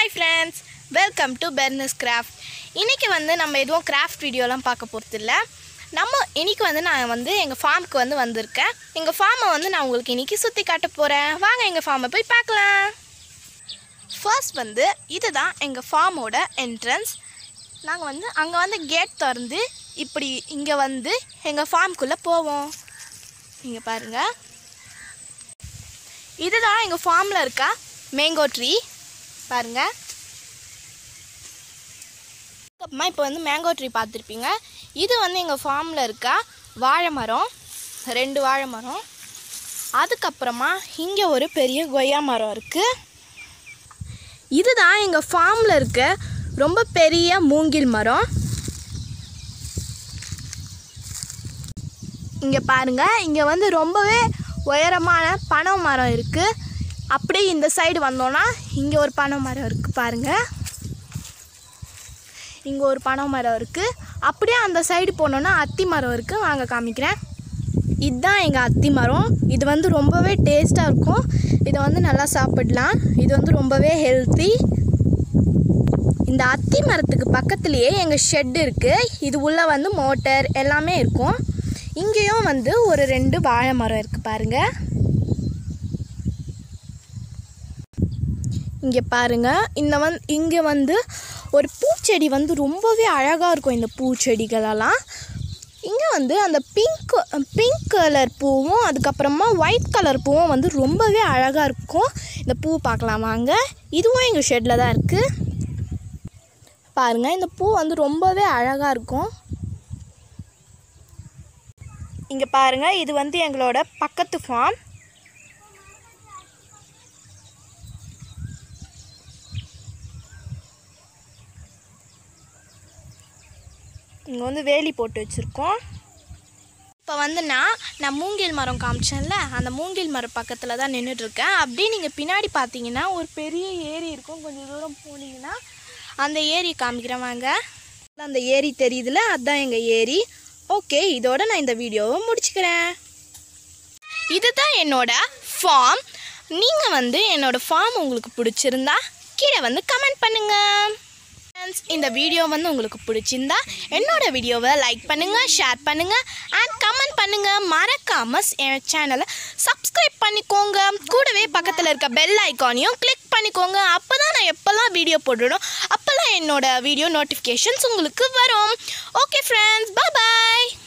hi friends welcome to Bernas craft இன்றைக்கி வந்து நம்ம எதுவும் கிராஃப்ட் வீடியோலாம் பார்க்க போகிறது இல்லை நம்ம இன்னைக்கு வந்து நான் வந்து எங்கள் ஃபார்முக்கு வந்து வந்திருக்கேன் எங்கள் ஃபார்மை வந்து நான் உங்களுக்கு இன்றைக்கி சுற்றி காட்ட போகிறேன் வாங்க எங்கள் ஃபார்மை போய் பார்க்கலாம் ஃபர்ஸ்ட் வந்து இதுதான் எங்கள் ஃபார்மோட என்ட்ரன்ஸ் நாங்கள் வந்து அங்கே வந்து கேட் திறந்து இப்படி இங்கே வந்து எங்கள் ஃபார்முக்குள்ளே போவோம் இங்கே பாருங்கள் இதுதான் எங்கள் ஃபார்மில் இருக்க மேங்கோ ட்ரீ பாருங்கள் அப்புறமா இப்போ வந்து மேங்கோ ட்ரீ பார்த்துருப்பீங்க இது வந்து எங்கள் ஃபார்மில் இருக்க வாழை மரம் ரெண்டு வாழை மரம் அதுக்கப்புறமா இங்கே ஒரு பெரிய கொய்யா மரம் இருக்குது இதுதான் எங்கள் ஃபார்மில் இருக்க ரொம்ப பெரிய மூங்கில் மரம் இங்கே பாருங்க இங்கே வந்து ரொம்பவே உயரமான பனை மரம் இருக்குது அப்படியே இந்த சைடு வந்தோன்னா இங்கே ஒரு பனை மரம் இருக்குது பாருங்கள் இங்கே ஒரு பனை மரம் இருக்குது அப்படியே அந்த சைடு போனோன்னா அத்தி மரம் இருக்குது வாங்க காமிக்கிறேன் இதுதான் எங்கள் அத்தி மரம் இது வந்து ரொம்பவே டேஸ்ட்டாக இருக்கும் இதை வந்து நல்லா சாப்பிடலாம் இது வந்து ரொம்பவே ஹெல்த்தி இந்த அத்தி மரத்துக்கு பக்கத்துலேயே எங்கள் ஷெட் இருக்குது இது உள்ளே வந்து மோட்டர் எல்லாமே இருக்கும் இங்கேயும் வந்து ஒரு ரெண்டு வாழை மரம் இருக்குது பாருங்கள் இங்கே பாருங்கள் இந்த வந் இங்கே வந்து ஒரு பூச்செடி வந்து ரொம்பவே அழகாக இருக்கும் இந்த பூச்செடிகளெல்லாம் இங்கே வந்து அந்த பிங்க் பிங்க் கலர் பூவும் அதுக்கப்புறமா ஒயிட் கலர் பூவும் வந்து ரொம்பவே அழகாக இருக்கும் இந்த பூ பார்க்கலாம் வாங்க இதுவும் எங்கள் ஷெட்டில் தான் இருக்குது பாருங்கள் இந்த பூ வந்து ரொம்பவே அழகாக இருக்கும் இங்கே பாருங்கள் இது வந்து எங்களோட பக்கத்து ஃபார்ம் இங்கே வந்து வேலி போட்டு வச்சுருக்கோம் இப்போ வந்து நான் நான் மூங்கில் மரம் காமிச்சேன்ல அந்த மூங்கில் மரம் பக்கத்தில் தான் நின்றுட்டுருக்கேன் அப்படியே நீங்கள் பின்னாடி பார்த்தீங்கன்னா ஒரு பெரிய ஏரி இருக்கும் கொஞ்சம் தூரம் போனீங்கன்னா அந்த ஏரி காமிக்கிறேன் வாங்க அந்த ஏரி தெரியுதுல அதுதான் எங்கள் ஏரி ஓகே இதோட நான் இந்த வீடியோவை முடிச்சுக்கிறேன் இதுதான் என்னோட ஃபார்ம் நீங்கள் வந்து என்னோட ஃபார்ம் உங்களுக்கு பிடிச்சிருந்தா கீழே வந்து கமெண்ட் பண்ணுங்கள் ஃப்ரெண்ட்ஸ் இந்த வீடியோ வந்து உங்களுக்கு பிடிச்சிருந்தா என்னோட வீடியோவை லைக் பண்ணுங்கள் ஷேர் பண்ணுங்கள் அண்ட் கமெண்ட் பண்ணுங்கள் மறக்காமல் என் சேனலை சப்ஸ்கிரைப் பண்ணிக்கோங்க கூடவே பக்கத்தில் இருக்க பெல் ஐக்கானையும் கிளிக் பண்ணிக்கோங்க அப்போ தான் நான் எப்போல்லாம் வீடியோ போட்டுடும் அப்போல்லாம் என்னோட வீடியோ நோட்டிஃபிகேஷன்ஸ் உங்களுக்கு வரும் ஓகே ஃப்ரெண்ட்ஸ் பாய்